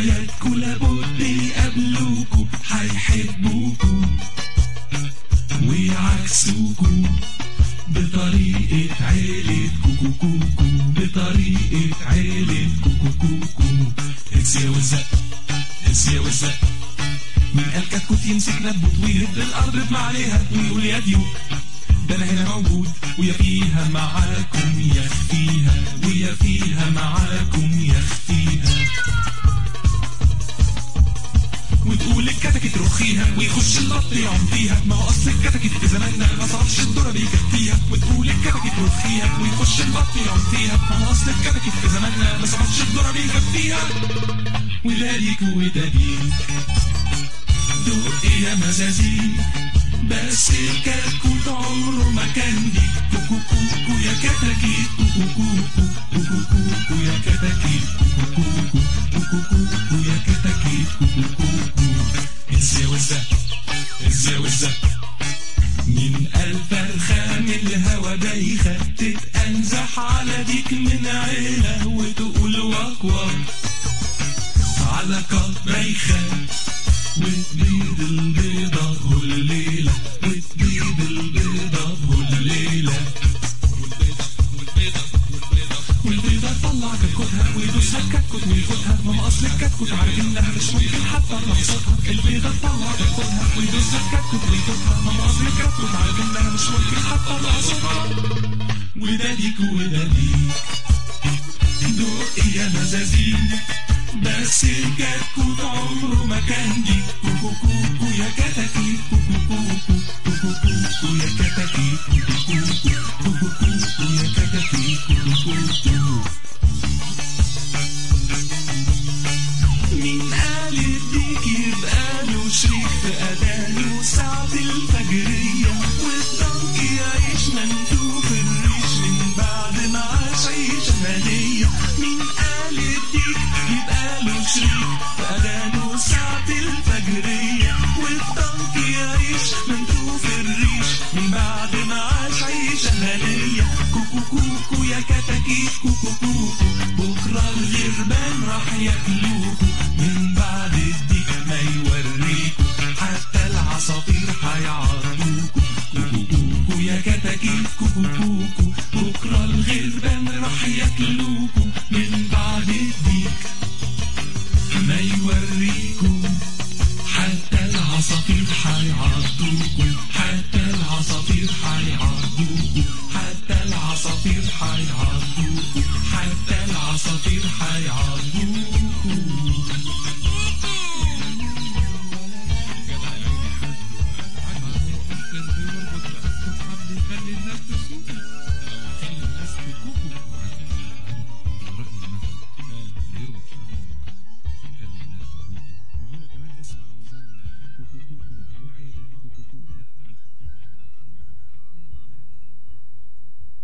ذكرياتكوا لابد يقابلوكوا هيحبوكوا ويعكسوكوا بطريقة عيلة كوكو كوكو بطريقة عيلة كوكو كوكو اكس يا وزق اكس يا وزق من قال كتكوت يمسك نبوت ويهد الارض بما عليها ويقول يا ديوك ده انا هنا موجود ويا فيها معاكم يا فيها ويا فيها معاكم يا فيها وتقول الكتكت رخيها ويخش البط يعوم فيها ما هو اصل الكتكت في زماننا ما صرفش الدرة بيكفيها وتقول الكتكت رخيها ويخش البط يعوم فيها ما هو اصل الكتكت في زماننا ما صرفش الدرة بيكفيها وده ليك وده ليك دق يا مزازيك بس الكتكوت عمره ما كان دي كوكو كوكو يا كتاكيت كوكو كوكو كوكو كوكو يا كتاكيت كوكو كوكو كوكو كوكو يا كتاكيت كوكو كوكو ازاي وزة ازاي وزة من ألف الخام الهوا بايخة تتأنزح على ديك من عيلة وتقول واك واك على قط بايخة وتبيض البيضة كل ليلة وتبيض البيضة كل ليلة والبيضة تطلع كتكوتها ويدوسها الكتكوت وياخدها ما هو اصل الكتكوت عارف انها مش ممكن حتى نقصتها البيضة تطلع كتكوتها ويدوسها الكتكوت وياخدها ما هو اصل الكتكوت عارف انها مش ممكن حتى نقصتها وده ليك وده ليك دق يا مزازيك بس الكتكوت عمره ما كان دي كوكو كوكو يا كتاكيت كوكو كوكو كوكو كوكو يا كتاكيت كوكو كوكو كوكو كوكو يا كتاكيت كوكو كوكو مين قال الديك يبقى له شريك في أذانه ساعة الفجرية والدنك يعيش مندوب الريش من بعد ما عاش عيشة هنية مين قال الديك يبقى له شريك في أذانه ساعة الفجرية والدنك يعيش مندوب الريش من بعد ما عاش عيشة هنية كوكو كوكو يا كتاكيت كوكو كوكو بكرة الغربان راح ياكلوكو من بعد الديك ما يوريكو حتى العصافير هيعضوكو كوكو كوكو يا كتاكيت كوكو كوكو بكرة الغربان راح ياكلوكو من بعد الديك ما يوريكو حتى العصافير هيعضوكو حتى العصافير هيعضوكو حتى العصافير هيعضوكو حتى العصافير هيعضوكو يخلي الناس تسوق خلي الناس تكوكو